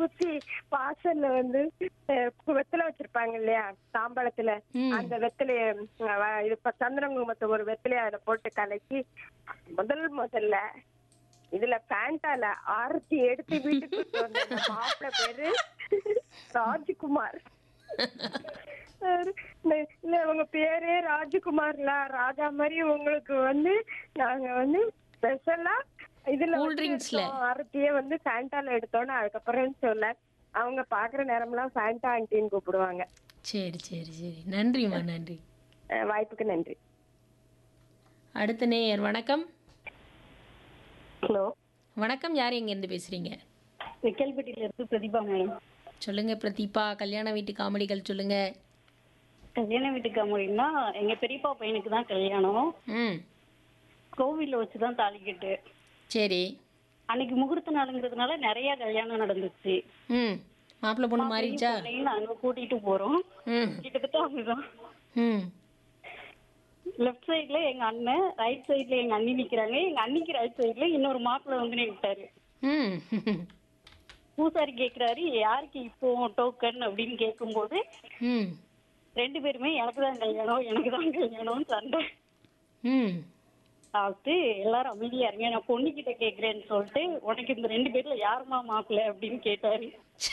குத்தி வாசல்ல வந்து அஹ், வெத்தலை வச்சிருப்பாங்க இல்லையா தாம்பழத்துல ம். அந்த வெத்தலைய அஹ், வ- இது இப்ப சந்திரங்குமத்தை ஒரு வெத்தலைய அதுல போட்டு கலக்கி முதல் முதல்ல இதுல பேண்டால ஆரத்தி எடுத்து வீட்டுக்கு கொண்டு வந்த அந்த மாப்பிள்ளை பேரு ராஜ்குமார் சரி. இல்ல- இல்ல உங்க பேரே ராஜகுமார்ல ராஜா மாதிரி உங்களுக்கு வந்து நாங்க வந்து ஸ்பெஷலா இதுல Cool வந்து drinks ல. எடுத்தோம். ஆரத்தியே வந்து ஃபேண்டால எடுத்தோன்னு அதுக்கப்புறம் சொல்ல அவங்க பாக்குற நேரம்லாம் ஃபேண்டா ஆண்டின்னு கூப்பிடுவாங்க சரி சரி சரி நன்றிம்மா நன்றி அஹ் வாய்ப்புக்கு நன்றி அடுத்த நேயர் வணக்கம் ஹலோ வணக்கம் யார் எங்கேருந்து பேசுறீங்க விக்கல்பட்டியில இருந்து பிரதிபா மேடம் சொல்லுங்க பிரதீபா கல்யாண வீட்டு காமெடிகள் சொல்லுங்க கல்யாண வீட்டுக்கு முடியும்னா எங்க பெரியப்பா பையனுக்கு தான் கல்யாணம் ம் கோவில்ல வச்சுதான் தாலி கட்டு சரி அன்னைக்கு முகூர்த்த நாளுங்கிறதுனால நிறைய கல்யாணம் நடந்துச்சு ம் மாப்பிள்ளை பொண்ணு மாறிடுச்சா பொண்ணையும் நாங்க கூட்டிட்டு போறோம் ம் கிட்டத்தட்ட அப்படிதான் ம் லெஃப்ட் சைடுல எங்க அண்ணன் ரைட் சைடுல எங்க அண்ணி நிக்கிறாங்க எங்க அண்ணிக்கு ரைட் சைடுல இன்னொரு மாப்பிள்ளை வந்து நின்னுட்டாரு ம் பூசாரி கேக்குறாரு யாருக்கு இப்போ டோக்கன் அப்படின்னு கேட்கும்போது ம் ரெண்டு பேருமே எனக்கு தான் கல்யாணம் எனக்கு தான் கல்யாணம் சண்டை ம் பார்த்து எல்லாரும் அமைதியா இருங்க நான் பொண்ணு கிட்ட கேக்குறேன்னு சொல்லிட்டு உனக்கு இந்த ரெண்டு பேர்ல யாருமா மாப்பிள்ளை அப்படின்னு கேட்டாரு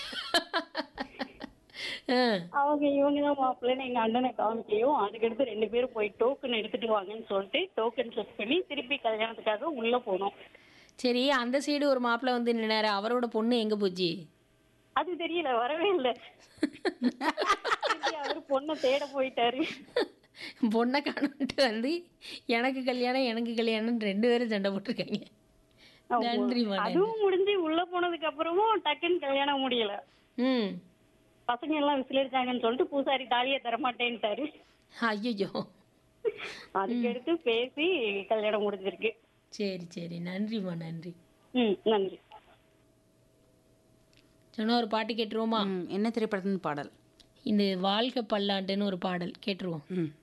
ஆ அவங்க இவங்க தான் மாப்பிள்ளைன்னு எங்க அண்ணனை காமிக்கையும் அதுக்கடுத்து ரெண்டு பேரும் போய் டோக்கன் எடுத்துட்டு வாங்கன்னு சொல்லிட்டு டோக்கன் செக் பண்ணி திருப்பி கல்யாணத்துக்காக உள்ள போனோம் சரி அந்த சைடு ஒரு மாப்பிள்ளை வந்து நின்னாரு அவரோட பொண்ணு எங்க போச்சு அது தெரியல வரவே இல்லை திருப்பி அவரு பொண்ணை தேட போயிட்டாரு பொண்ணை காணுன்ட்டு வந்து எனக்கு கல்யாணம் எனக்கு கல்யாணம் ரெண்டு பேரும் சண்டை போட்டிருக்காங்க நன்றிம்மா நன்றி அதுவும் முடிஞ்சு உள்ள போனதுக்கு அப்புறமும் டக்குன்னு கல்யாணம் முடியல ம் பசங்க எல்லாம் விசிலடிச்சாங்கன்னு சொல்லிட்டு பூசாரி தாலியை தரமாட்டேன்ட்டாரு ஐயோ அதுக்கடுத்து பேசி கல்யாணம் முடிஞ்சிருக்கு சரி சரி நன்றிம்மா நன்றி ம் நன்றி சொன்ன ஒரு பாட்டு கேட்டுருவோமா ம், என்ன திரைப்படத்தின் பாடல் இந்த வாழ்க்கை பல்லாண்டுன்னு ஒரு பாடல் கேட்டுருவோம் ம்